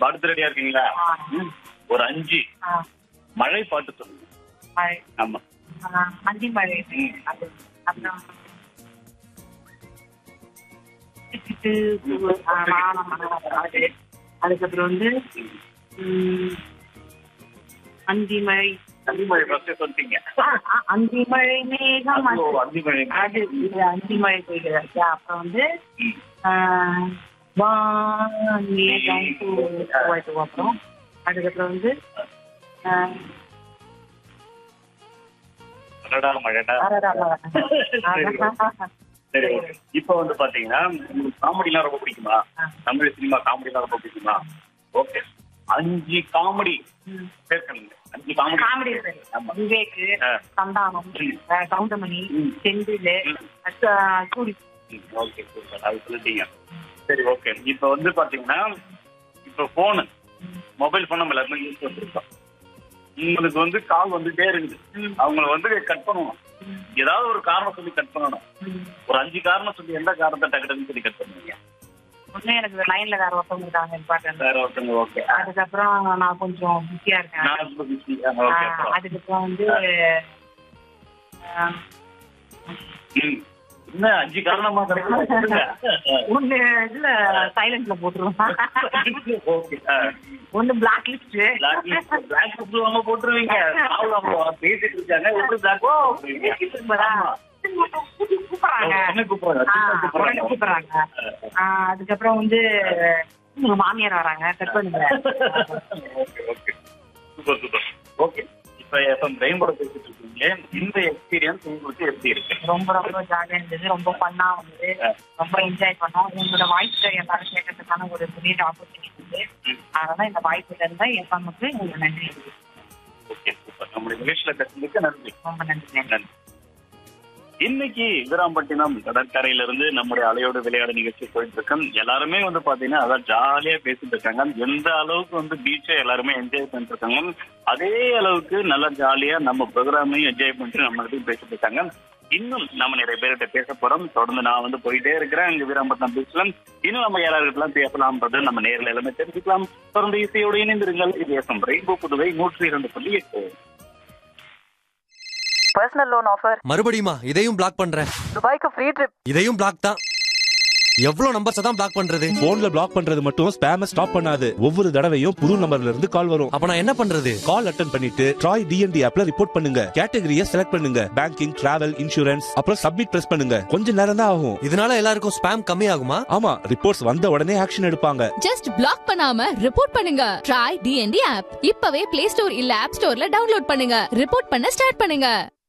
பாட்டு ரெடியா இருக்கீங்களா ஆ. ம். ஒரு அஞ்சு ஆ, மழை பாட்டு சொல்லுங்க மழை. ஆமா ஆ, அந்தி மழை ம். அது அப்புறம் சிட்டு, பூவு, ஆ, வானம், மலர், அது. அதுக்கப்புறம் வந்து ம், அந்தி மழை அந்தி மழை ஃபர்ஸ்ட் சொல்லிட்டீங்க ஆ, ஆ, அந்தி மழை மேகம் ஓ, அது. அந்தி மழை அது இது அந்தி மழை பெய்கிறது அப்புறம் வந்து ம். ஆ, வானியகம் பூ- பூவாய்த்து அப்புறம் அதுக்கப்புறம் வந்து ஆ, மழைடா மழைடா அடடா, சரி, அடடா. சரி okay. இப்போ வந்து பாத்தீங்கன்னா உங்களுக்கு காமெடிலாம் ரொம்ப பிடிக்குமா ஆ. தமிழ் சினிமா காமெடிலாம் ரொம்ப பிடிக்குமா ஓகே அஞ்சு காமெடி ம். சேர்க்கணுங்க அஞ்சு காமெடி காமெடி இருக்கு. ஆமா விவேக் ஆ. சந்தானம் ம். ஆ, கவுண்டமணி ம். செந்தில் ம். சூரி ஓகே சூப்பர் அது சொல்லிட்டீங்க சரி ஓகே இப்போ வந்து பாத்தீங்கன்னா இப்போ போனு மொபைல் போன் நம்ம எல்லாருமே யூஸ் பண்ணிருக்கோம் உங்களுக்கு வந்து கால் வந்துட்டே இருக்குது ம். அவங்கள வந்து கட் பண்ணணும் ஏதாவது ஒரு காரணம் சொல்லி கட் பண்ணணும் ஒரு அஞ்சு காரணம் சொல்லி எந்த காரணத்தை டக்குன்னு சொல்லி கட் பண்ணுவீங்க ஒண்ணு எனக்கு லைன்ல வேற ஒருத்தவங்க இருக்காங்க இம்பார்ட்டன்ட் வேற ஒருத்தங்க ஓகே அதுக்கப்புறம் நான் கொஞ்சம் பிஸியா இருக்கேன் நான் ரொம்ப பிஸி ஆ, ஓகே அப்புறம் அதுக்கப்புறம் வந்து ஆ, ம். என்ன அஞ்சு காரணமா கிடைக்கும் ஒண்ணு இதுல சைலண்ட்ல போட்டுருவோம் ஓகே ஒண்ணு block list block list block list வாங்க போட்டுருவீங்க கால் அவங்க பேசிட்டு இருக்காங்க எப்படி பிளாக் போட்டுருவீங்க ஆமா. கூப்பிடுறாங்க என்ன கூப்பிடுறாங்க ஆ, சிஸ்டர் உடனே கூப்பிடுறாங்க ஆ, அதுக்கப்புறம் வந்து உங்க மாமியார் வராங்க கட் பண்ணுங்க okay okay super super okay இப்போ எஃப்எம் ரெயின்போட பேசிட்டு இருக்கீங்களே இந்த எக்ஸ்பீரியன்ஸ் உங்களுக்கு எப்படி இருக்கு ரொம்ப ரொம்ப ஜாலியா இருந்தது ரொம்ப ஃபன்னா இருந்தது ரொம்ப என்ஜாய் பண்ணோம் உங்களோட வாய்ஸ் எல்லாரும் கேட்கறதுக்கான ஒரு பெரிய ஆப்பர்ச்சுனிட்டி இருக்கு அதனால இந்த வாய்ப்புல இருந்தா எஃப்எம்க்கு உங்களுக்கு நன்றி ஓகே சூப்பர் நம்முடைய நிகழ்ச்சியில பேசுறதுக்கு நன்றி ரொம்ப நன்றி நன்றி இன்னைக்கு வீராம்பட்டினம் கடற்கரையில இருந்து நம்முடைய அலையோடு விளையாடு நிகழ்ச்சி போயிட்டு இருக்கோம் எல்லாருமே வந்து பாத்தீங்கன்னா அதான் ஜாலியா பேசிட்டு இருக்காங்க எந்த அளவுக்கு வந்து பீச்சை எல்லாருமே என்ஜாய் பண்ணிட்டு இருக்காங்க அதே அளவுக்கு நல்லா ஜாலியா நம்ம ப்ரோக்ராமையும் என்ஜாய் பண்ணிட்டு நம்ம கிட்ட பேசிட்டு இருக்காங்க இன்னும் நம்ம நிறைய பேர்கிட்ட பேச போறோம் தொடர்ந்து நான் வந்து போயிட்டே இருக்கிறேன் இங்க வீராம்பட்டினம் பீச்ல இன்னும் நம்ம யாராருக்கெல்லாம் பேசலாம்ன்றது நம்ம நேரில் எல்லாமே தெரிஞ்சுக்கலாம் தொடர்ந்து இசையோடு இணைந்திருங்கள் இது எஃப்எம் ரெயின்போ புதுவை நூற்றி இரண்டு புள்ளி எட்டு பர்சனல் லோன் ஆஃபர் மறுபடியுமா இதையும் பிளாக் பண்றேன் துபாய்க்கு ஃப்ரீ ட்ரிப் இதையும் பிளாக் தான் எவ்வளவு நம்பர்ஸ் தான் பிளாக் பண்றது போன்ல பிளாக் பண்றது மட்டும் ஸ்பேம ஸ்டாப் பண்ணாது ஒவ்வொரு தடவையும் புது நம்பர்ல இருந்து கால் வரும் அப்ப நான் என்ன பண்றது கால் அட்டன் பண்ணிட்டு ட்ராய் டிஎன்டி ஆப்ல ரிப்போர்ட் பண்ணுங்க கேட்டகரியை செலக்ட் பண்ணுங்க பேங்கிங் டிராவல் இன்சூரன்ஸ் அப்புறம் சப்மிட் பிரஸ் பண்ணுங்க கொஞ்ச நேரம் தான் ஆகும் இதனால எல்லாருக்கும் ஸ்பேம் கம்மி ஆகுமா ஆமா ரிப்போர்ட்ஸ் வந்த உடனே ஆக்ஷன் எடுப்பாங்க ஜஸ்ட் பிளாக் பண்ணாம ரிப்போர்ட் பண்ணுங்க ட்ரை டிஎன்டி ஆப் இப்பவே பிளே ஸ்டோர் இல்ல ஆப் ஸ்டோர்ல டவுன்லோட் பண்ணுங்க ரிப்போர்ட் பண்ண ஸ்டார்ட் பண்ணுங்க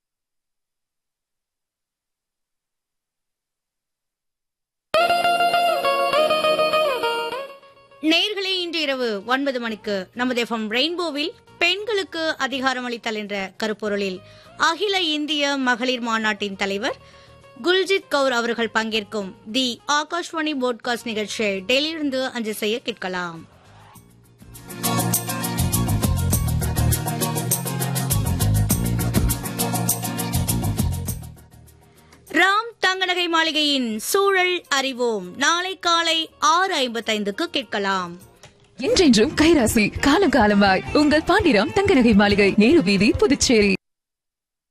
நேர்களே இன்று இரவு ஒன்பது மணிக்கு நமது எஃப்எம் ரெயின்போவில் பெண்களுக்கு அதிகாரம் அளித்தல் என்ற கருப்பொருளில் அகில இந்திய மகளிர் மாநாட்டின் தலைவர் குல்ஜித் கவுர் அவர்கள் பங்கேற்கும் தி ஆகாஷ்வாணி போட்காஸ்ட் நிகழ்ச்சியை டெல்லியிலிருந்து அஞ்சல் செய்ய கேட்கலாம் ராம் தங்கநகை மாளிகையின் சூழல் அறிவோம் நாளை காலை ஆறு ஐம்பத்தைந்துக்கு கேட்கலாம் என்றென்றும் கைராசி காலம் காலமாய் உங்கள் பாண்டிராம் தங்கநகை மாளிகை நேரு வீதி புதுச்சேரி